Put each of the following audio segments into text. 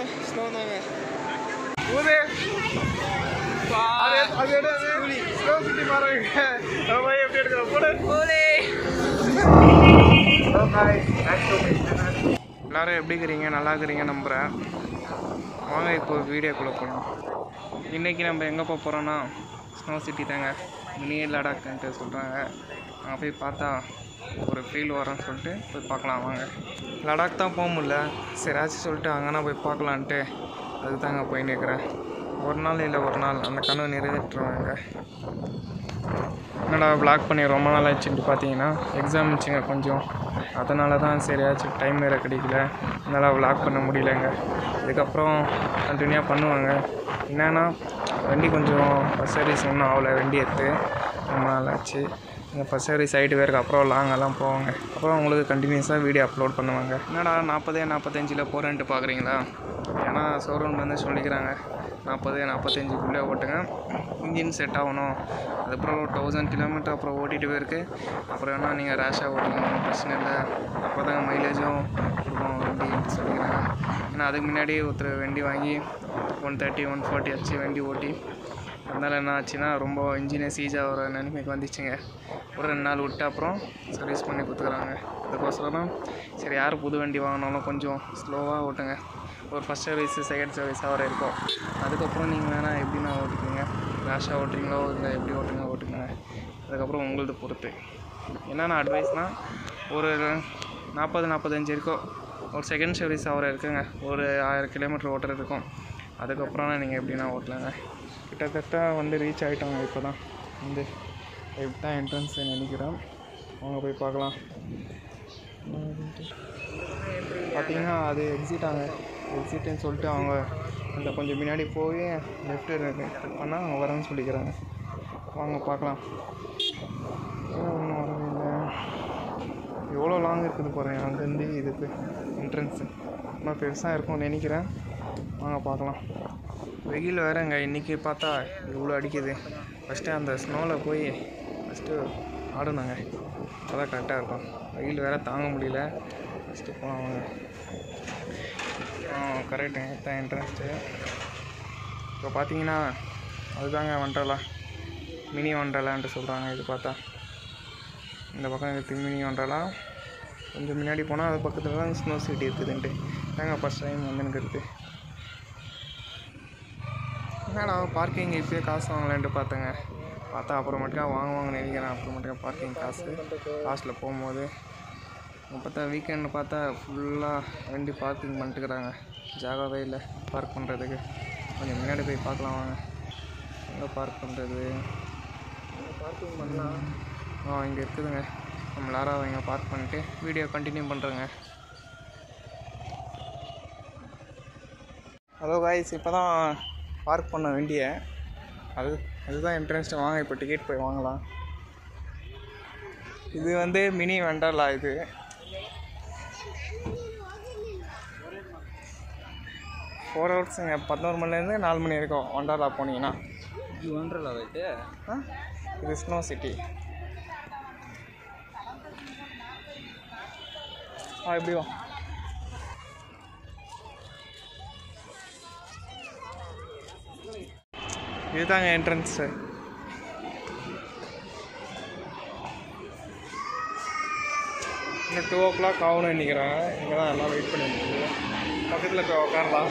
ஃபுல்லாக ஸ்னோ தாங்க ஊது அது அது எடு அது ஸ்னோ சுற்றி பாருங்க நம்ம எப்படி எடுக்கிறோம் போடு எல்லாரும் எப்படி இருக்கிறீங்க நல்லா இருக்கிறீங்க நம்புகிறேன் வாங்க இப்போ வீடியோக்குள்ளே போகலாம் இன்றைக்கி நம்ம எங்கே போக போகிறோன்னா ஸ்னோ சிட்டி தாங்க மினி லடாக்ன்ட்டு சொல்கிறாங்க அங்கே போய் பார்த்தா ஒரு ஃபீல் வரும்னு சொல்லிட்டு போய் பார்க்கலாம் வாங்க லடாக் தான் போக முடியல சரியாச்சும் சொல்லிட்டு அங்கேனா போய் பார்க்கலான்ட்டு அதுக்கு தாங்க போய் நிற்கிறேன் ஒரு நாள் இல்லை ஒரு நாள் அந்த கனவு நிறைவேற்றுவாங்க என்னடா பிளாக் பண்ணி ரொம்ப நாள் ஆச்சுட்டு பார்த்தீங்கன்னா எக்ஸாம் இருந்துச்சுங்க கொஞ்சம் அதனால தான் சரியாச்சும் டைம் வேறு கிடைக்கல அதனால் விளாக் பண்ண முடியலங்க இதுக்கப்புறம் கண்டினியூவாக பண்ணுவாங்க என்னன்னா வண்டி கொஞ்சம் ஃபஸ்ட் சர்வீஸ் ஒன்றும் ஆகலை வண்டி எடுத்து ரொம்ப நாள் ஆச்சு இந்த ஃபஸ்ட் சர்வீஸ் ஆகிட்டு வேறு அப்புறம் லாங்கெல்லாம் போவாங்க அப்புறம் உங்களுக்கு கண்டினியூஸாக வீடியோ அப்லோட் பண்ணுவாங்க என்னடா நாற்பதே நாற்பத்தஞ்சில் போகிறேன்ட்டு பார்க்குறீங்களா ஏன்னா ஷோரூம் வந்து சொல்லிக்கிறாங்க நாற்பது நாற்பத்தஞ்சுக்குள்ளே ஓட்டுங்க இன்ஜின் செட் ஆகணும் அதுக்கப்புறம் தௌசண்ட் கிலோமீட்டர் அப்புறம் ஓட்டிகிட்டு போயிருக்கு அப்புறம் வேணால் நீங்கள் ரேஷாக ஓட்டுங்க ஒன்றும் பிரச்சனை இல்லை அப்போ தாங்க மைலேஜும் கொடுக்கும் வண்டி சொல்லிக்கிறாங்க ஏன்னா அதுக்கு முன்னாடி ஒருத்தர் வண்டி வாங்கி ஒன் தேர்ட்டி ஒன் ஃபார்ட்டி அச்சு வண்டி ஓட்டி அதனால் என்ன ஆச்சுன்னா ரொம்ப இன்ஜினே சீஜ் ஆகிற நிலைமைக்கு வந்துச்சுங்க ஒரு ரெண்டு நாள் விட்டு அப்புறம் சர்வீஸ் பண்ணி கொடுத்துக்குறாங்க அதுக்கோசரம் சரி யார் புது வண்டி வாங்கினாலும் கொஞ்சம் ஸ்லோவாக ஓட்டுங்க ஒரு ஃபஸ்ட் சர்வீஸு செகண்ட் சர்வீஸ் ஆகிற இருக்கும் அதுக்கப்புறம் நீங்கள் வேணால் எப்படின்னா ஓட்டிக்கோங்க ரேஷாக ஓட்டுறீங்களோ இல்லை எப்படி ஓட்டுங்க ஓட்டுங்க அதுக்கப்புறம் உங்களது பொறுத்து என்னென்ன அட்வைஸ்னால் ஒரு நாற்பது நாற்பத்தஞ்சு இருக்கும் ஒரு செகண்ட் சர்வீஸ் ஆகிற இருக்குங்க ஒரு ஆயிரம் கிலோமீட்டர் ஓட்டுறது இருக்கும் அதுக்கப்புறம் நீங்கள் எப்படின்னா ஓட்டலாங்க கிட்டத்தட்ட வந்து ரீச் ஆகிட்டோங்க இப்போ தான் வந்து இப்படி தான் என்ட்ரன்ஸ் நினைக்கிறேன் அவங்க போய் பார்க்கலாம் பார்த்தீங்கன்னா அது எக்ஸிட் ஆங்க எக்ஸிட்டுன்னு சொல்லிட்டு அவங்க அந்த கொஞ்சம் முன்னாடி போய் லெஃப்ட் பண்ணால் அவங்க வரேன்னு சொல்லிக்கிறாங்க வாங்க பார்க்கலாம் ஏன் ஒன்றும் வரவே இல்லை எவ்வளோ லாங் இருக்குது போகிறேன் அங்கேருந்து இதுக்கு என்ட்ரன்ஸு இன்னும் பெருசாக இருக்கும்னு நினைக்கிறேன் வாங்க பார்க்கலாம் வெயில் வேறங்க இன்றைக்கி பார்த்தா இவ்வளோ அடிக்குது ஃபஸ்ட்டு அந்த ஸ்னோவில் போய் ஃபஸ்ட்டு ஆடணுங்க அதான் கரெக்டாக இருக்கும் வெயில் வேறு தாங்க முடியல ஃபஸ்ட்டு போகலாம் வாங்க ஆ கரெக்டுங்க தான் என்ட்ரன்ஸ்ட்டு இப்போ பார்த்தீங்கன்னா அதுதாங்க வண்டர்லா மினி வண்டர்லான்ட்டு சொல்கிறாங்க இது பார்த்தா இந்த பக்கம் இருக்குது மினி வண்டர்லா கொஞ்சம் முன்னாடி போனால் அது பக்கத்தில் தான் ஸ்னோ சிட்டி இருக்குதுன்ட்டு தாங்க ஃபஸ்ட் டைம் வந்துன்னுக்கிறது என்னடா பார்க்கிங் இப்போயே காசு வாங்கலான்ட்டு பார்த்தேங்க பார்த்தா அப்புறமேட்டுக்கா வாங்குவாங்கன்னு நினைக்கிறேன் அப்புறமேட்டுக்கா பார்க்கிங் காசு லாஸ்ட்டில் போகும்போது பார்த்தா வீக்கெண்டு பார்த்தா ஃபுல்லாக வண்டி பார்க்கிங் பண்ணிட்டுக்கிறாங்க ஜாகாவே இல்லை பார்க் பண்ணுறதுக்கு கொஞ்சம் முன்னாடி போய் பார்க்கலாம் வாங்க எங்கே பார்க் பண்ணுறது பார்க்கிங் பண்ணலாம் ஆ இங்கே இருக்குதுங்க நம்ம லாராவை இங்கே பார்க் பண்ணிட்டு வீடியோ கண்டினியூ பண்ணுறேங்க ஹலோ காய்ஸ் இப்போ தான் பார்க் பண்ண வேண்டிய அது அதுதான் என்ட்ரன்ஸ் வாங்க இப்போ டிக்கெட் போய் வாங்கலாம் இது வந்து மினி வெண்டர்லா இது ஃபோர் ஹவர்ஸுங்க பதினோரு மணிலேருந்து நாலு மணி வரைக்கும் ஒண்டர்லா போனீங்கன்னா இது ஒன்றரை இது ஆ இது ஸ்னோ சிட்டி ஆ எப்படி வா இதுதாங்க என்ட்ரன்ஸு இன்னும் டூ ஓ கிளாக் ஆகணும்னு நினைக்கிறேன் இங்கே தான் எல்லாம் வெயிட் பண்ணிட்டு பக்கத்தில் போய் உட்காரலாம்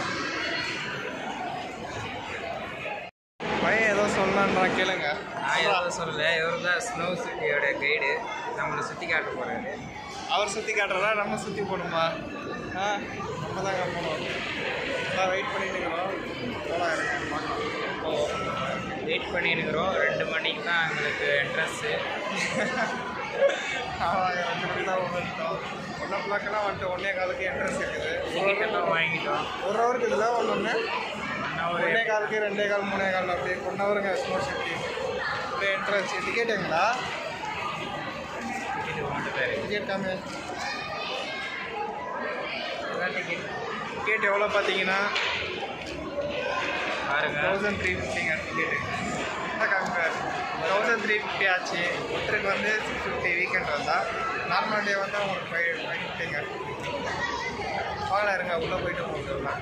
பையன் ஏதோ சொல்லலான்றான் கேளுங்க நான் எதுவும் சொல்லலை இவர் தான் ஸ்னோ சிட்டியோட கைடு நம்மளை சுற்றி காட்ட போகிறாரு அவர் சுற்றி காட்டுறதா நம்ம சுற்றி போகணுமா ஆ நம்ம தாங்க போகணும் நான் வெயிட் பண்ணிட்டு இருக்கிறோம் போகலாம் எனக்கு பார்க்கலாம் வெயிட் பண்ணியிருக்கிறோம் ரெண்டு மணிக்கு தான் எங்களுக்கு என்ட்ரன்ஸு ஆமாங்க ரெண்டு மணி தான் வந்துட்டோம் ஒன் ஓ கிளாக்கெல்லாம் வந்துட்டு ஒன்னே காலுக்கு என்ட்ரன்ஸ் இருக்குது டிக்கெட் எல்லாம் வாங்கிட்டோம் ஒரு ஹவருக்கு இதில் ஒன்று ஒன்று ஒன் ஹவர் ஒன்னே காலுக்கு ரெண்டே கால் மூணே கால் அப்படி ஒன் ஹவருங்க ஸ்னோ சிட்டி அப்படியே என்ட்ரன்ஸ் டிக்கெட் எங்களா டிக்கெட் வாங்கிட்டாரு டிக்கெட் காமி அதான் டிக்கெட் டிக்கெட் எவ்வளோ பார்த்தீங்கன்னா பாருங்க தௌசண்ட் த்ரீ ஃபிஃப்டிங்க டிக்கெட்டு தௌசண்ட் த்ரீ ஃபிஃப்டி ஆச்சு ஒருத்தருக்கு வந்து சிக்ஸ் ஃபிஃப்டி வீக்கெண்ட் வந்தால் நார்மல் டே வந்து உங்களுக்கு ஃபைவ் ஃபைவ் ஃபிஃப்டிங்க வாங்கலாம் இருங்க உள்ளே போயிட்டு போகலாம்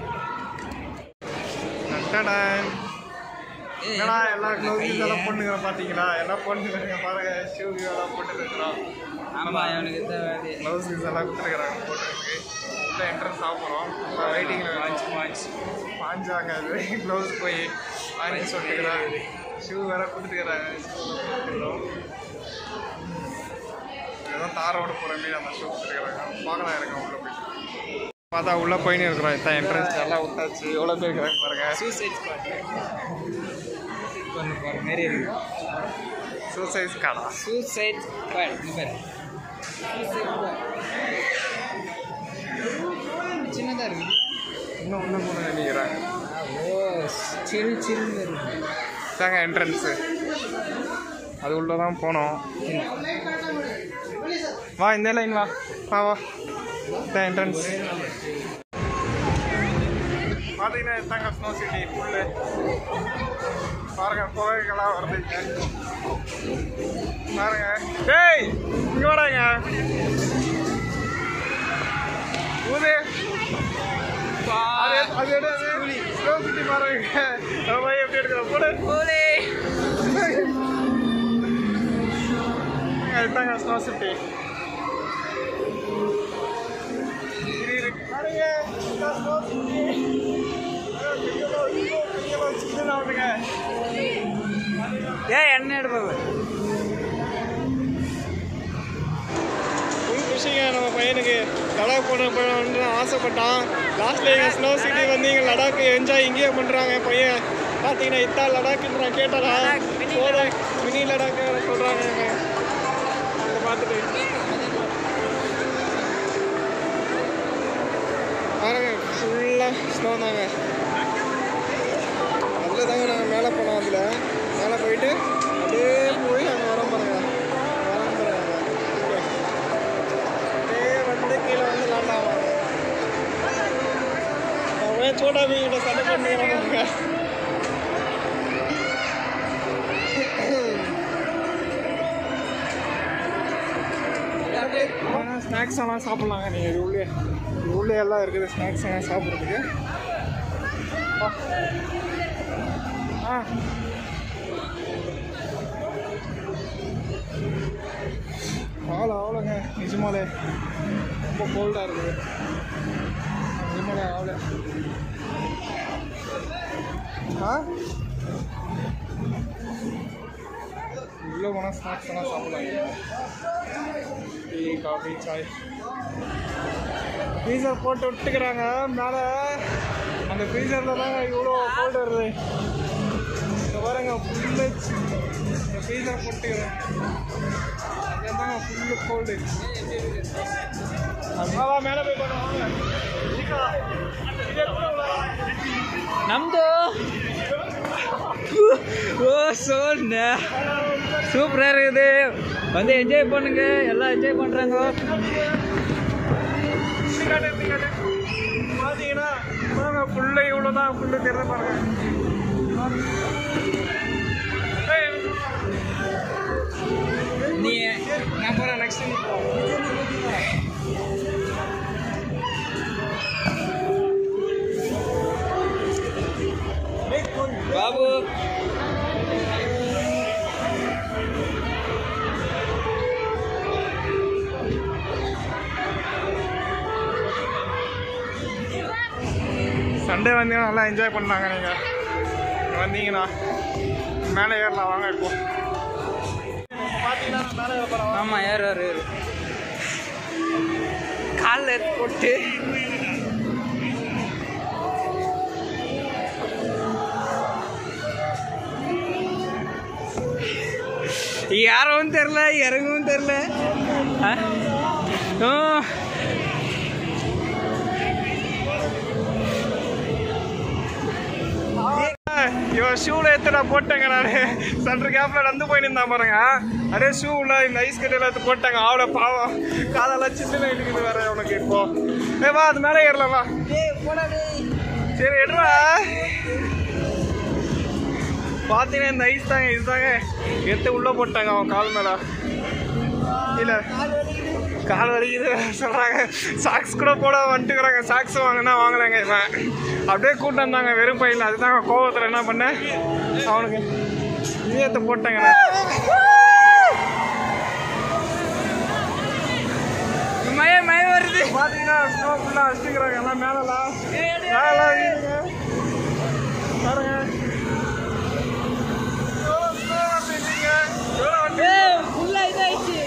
நட்டடன் என்னடா எல்லா க்ளோஸ் எல்லாம் பொண்ணுங்க பார்த்தீங்களா எல்லாம் பொண்ணுங்க பாருங்க ஷூ எல்லாம் போட்டு இருக்கிறோம் ஆமா அவனுக்கு இந்த மாதிரி க்ளவுஸ் எல்லாம் கொடுத்துருக்குறாங்க போட்டுருக்கு உள்ள என்ட்ரன்ஸ் ஆகிறோம் வெயிட்டிங்கில் வாட்ச் வாட்ச் பாஞ்சாங்க அது க்ளவுஸ் போய் வாங்கி சொல்லிட்டுக்கிறாங்க ஷூ வேற கொடுத்துருக்குறாங்க ஏதோ தாரோட போகிற மாரி அந்த ஷூ கொடுத்துருக்குறாங்க பார்க்கலாம் இருக்க உள்ள போய் பார்த்தா உள்ளே போயின்னு இருக்கிறோம் இதான் என்ட்ரன்ஸ் எல்லாம் விட்டாச்சு எவ்வளோ பேர் இருக்கிறாங்க பாருங்க சூசைட் ஸ்குவாட் பண்ண போகிற மாதிரி இருக்கு சூசைஸ் காடா சூசைட் ஸ்குவாட் இந்த பேர் சின்னதாக இருக்குது இன்னும் உள்ள போன நினைக்கிறாங்க ஓ சில் சில்னு இருக்கு இதாங்க என்ட்ரன்ஸு அது உள்ளே தான் போனோம் வா இந்த லைன் வா வா வா இதான் என்ட்ரன்ஸ் பார்த்தீங்கன்னா இதாங்க ஸ்னோ சிட்டி ஃபுல்லு பாருங்க புகைகளாக வருது இங்க. பாருங்க டேய் இங்கே வராங்க ஊது அது அது எடு அது ஸ்னோ சிட்டி பாருங்க நம்ம எப்படி எடுக்கிற போடு ஓலே இதாங்க ஸ்னோ சிட்டி இரு இரு பாருங்க இதான் ஸ்னோ சிட்டி சின்னதாகுதுங்க ஏ என்ன எடுப்பாங்க ஃபுல் விஷயங்க நம்ம பையனுக்கு லடாக் போன போகணும்னு ஆசைப்பட்டான் லாஸ்ட்ல எங்கள் ஸ்னோ சிட்டி வந்து இங்கே லடாக் என்ஜாய் இங்கேயே பண்ணுறாங்க பையன் பார்த்தீங்கன்னா இத்தான் லடாக்ன்றான் கேட்டதா லடாக், mini போதும் மினி லடாக் சொல்கிறாங்க இதை பார்த்துட்டு பாருங்க ஃபுல்லாக ஸ்னோ தாங்க அதில் தாங்க நாங்கள் மேலே போனோம் அதில் மேலே போயிட்டு அப்படியே போய் அங்கே வரோம் பாருங்க வரோம் பாருங்க இங்க. அப்படியே வந்து கீழே வந்து லேண்ட் ஆவாங்க அவன் சோடா மீன்கிட்ட சண்டை பண்ணிக்கிறாங்க ஸ்நாக்ஸ் எல்லாம் சாப்பிட்லாங்க நீங்கள் இது உள்ளே இது உள்ளே எல்லாம் இருக்குது ஸ்நாக்ஸ் எல்லாம் சாப்பிட்றதுக்கு வா. ஆ ஆள ஆளுங்க நிஜமாலே ரொம்ப கோல்டாக இருக்குது நிஜமாலே ஆளு ஆ உள்ளே போனால் ஸ்நாக்ஸ் எல்லாம் சாப்பிடலாம் டீ காஃபி சாய் ஃப்ரீசர் போட்டு விட்டுக்கிறாங்க மேலே அந்த ஃப்ரீசரில் தாங்க இவ்வளோ கோல்டு வருது இந்த பாருங்க ஃபுல்லு இந்த ஃப்ரீசர் போட்டுக்கிறேன் அதாங்க ஃபுல்லு கோல்டு அதனால மேலே போய் பண்ணுவாங்க ನಮ್ದು ஓ சோல்ன சூப்பராக இருக்குது வந்து என்ஜாய் பண்ணுங்க எல்லாம் என்ஜாய் பண்ணுறாங்க பார்த்தீங்கன்னா பாருங்க ஃபுல்லு இவ்வளோ தான் ஃபுல்லு தெரியல பாருங்க ஏய், நீ நான் போகிறேன் நெக்ஸ்ட் ಬಾಬು சண்டே வந்தீங்கன்னா நல்லா என்ஜாய் பண்ணாங்க நீங்கள் வந்தீங்கன்னா மேலே ஏறலாம் வாங்க இப்போ பார்த்தீங்கன்னா மேலே ஏற போகிறோம் ஆமாம் ஏறு ஏறு ஏறு காலில் எடுத்து போட்டு யாரும் தெரில இறங்கவும் தெரில ஆ? ஆ. இவன் ஷூவில் எடுத்து நான் போட்டேங்க நான் சற்று கேப்பில் நடந்து போய் நின்றான் பாருங்க அதே ஷூ உள்ள இந்த ஐஸ் கட்டியில் எடுத்து போட்டாங்க அவளை பாவம் காலெல்லாம் சின்ன இருக்குது வேற உனக்கு இப்போ ஏ வா அது மேலே ஏறலாம் வா சரி எடுறா பார்த்தீங்கன்னா இந்த ஐஸ் தாங்க இதுதாங்க எடுத்து உள்ளே போட்டாங்க அவன் கால் மேலே இல்லை கால் வலிக்குது சொல்கிறாங்க சாக்ஸ் கூட போட வந்துட்டுக்கிறாங்க சாக்ஸ் வாங்கினா வாங்கலைங்க இவன் அப்படியே கூட்டம் வந்தாங்க வெறும் பையில் அதுதாங்க கோவத்தில் என்ன பண்ணேன் அவனுக்கு இதயத்தை போட்டேங்க நான் மய மய வருது பார்த்தீங்கன்னா ஸ்னோ ஃபுல்லாக வச்சுக்கிறாங்க எல்லாம் மேலலாம் மேலலாம் வீடுங்க பாருங்க எவ்வளோ ஸ்னோ வந்துட்டீங்க எவ்வளோ வந்து ஃபுல்லா இதாயிடுச்சு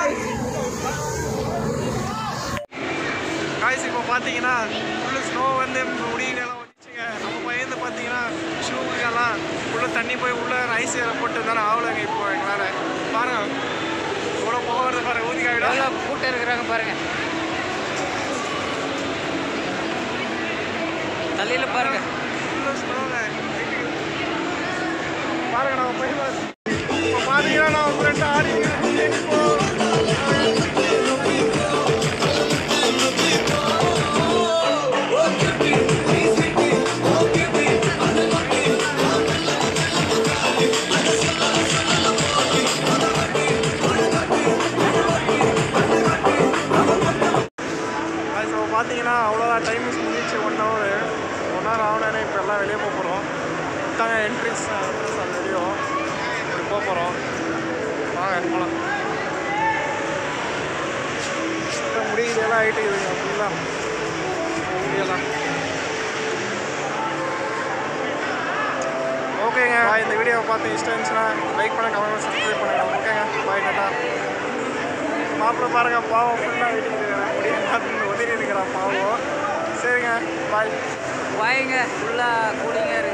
காய்ஸ் இப்போ பார்த்தீங்கன்னா ஃபுல்லு ஸ்னோ வந்து முடியெல்லாம் வந்துச்சுங்க நம்ம பையன் பார்த்தீங்கன்னா ஷூக்கெல்லாம் உள்ள தண்ணி போய் உள்ள ஐஸ் வேற போட்டு இருந்தாலும் ஆகலைங்க இப்போ எங்களால் பாருங்க இவ்வளோ போகிறது பாருங்க ஊதிக்காவிட எவ்வளோ கூட்டம் இருக்கிறாங்க பாருங்க தலையில பாருங்க ஃபுல்லாக ஸ்னோங்க பாருங்க நம்ம பையன் இப்போ பார்த்தீங்கன்னா நான் ஃப்ரெண்ட் ஆடி இப்போ அது இப்போ பார்த்தீங்கன்னா அவ்வளோதான் டைமிங்ஸ் முடிச்சு ஒன் ஹவர் ஒன் ஹவர் ஆகணுன்னு இப்போ எல்லாம் வெளியே போக போகிறோம் தாங்க என்ட்ரிஸ் என்ட்ரன்ஸ் அது வெளியும் இப்படி போக போகிறோம் வாங்க போகலாம் முடியலாம் ஆகிட்டு இதுங்க ஃபுல்லாக முடியலாம் ஓகேங்க இந்த வீடியோவை பார்த்து இஷ்டம் இருந்துச்சுன்னா லைக் பண்ணுங்க கமெண்ட் சப்ஸ்கிரைப் பண்ணுங்க ஓகேங்க பாய் டாட்டா மாப்பிள்ளை பாருங்க பாவம் ஃபுல்லாக வெட்டிட்டு முடியாது உதவி இருக்கிறான் பாவம் சரிங்க பாய் வாயுங்க ஃபுல்லாக கூலிங்காக இருக்குது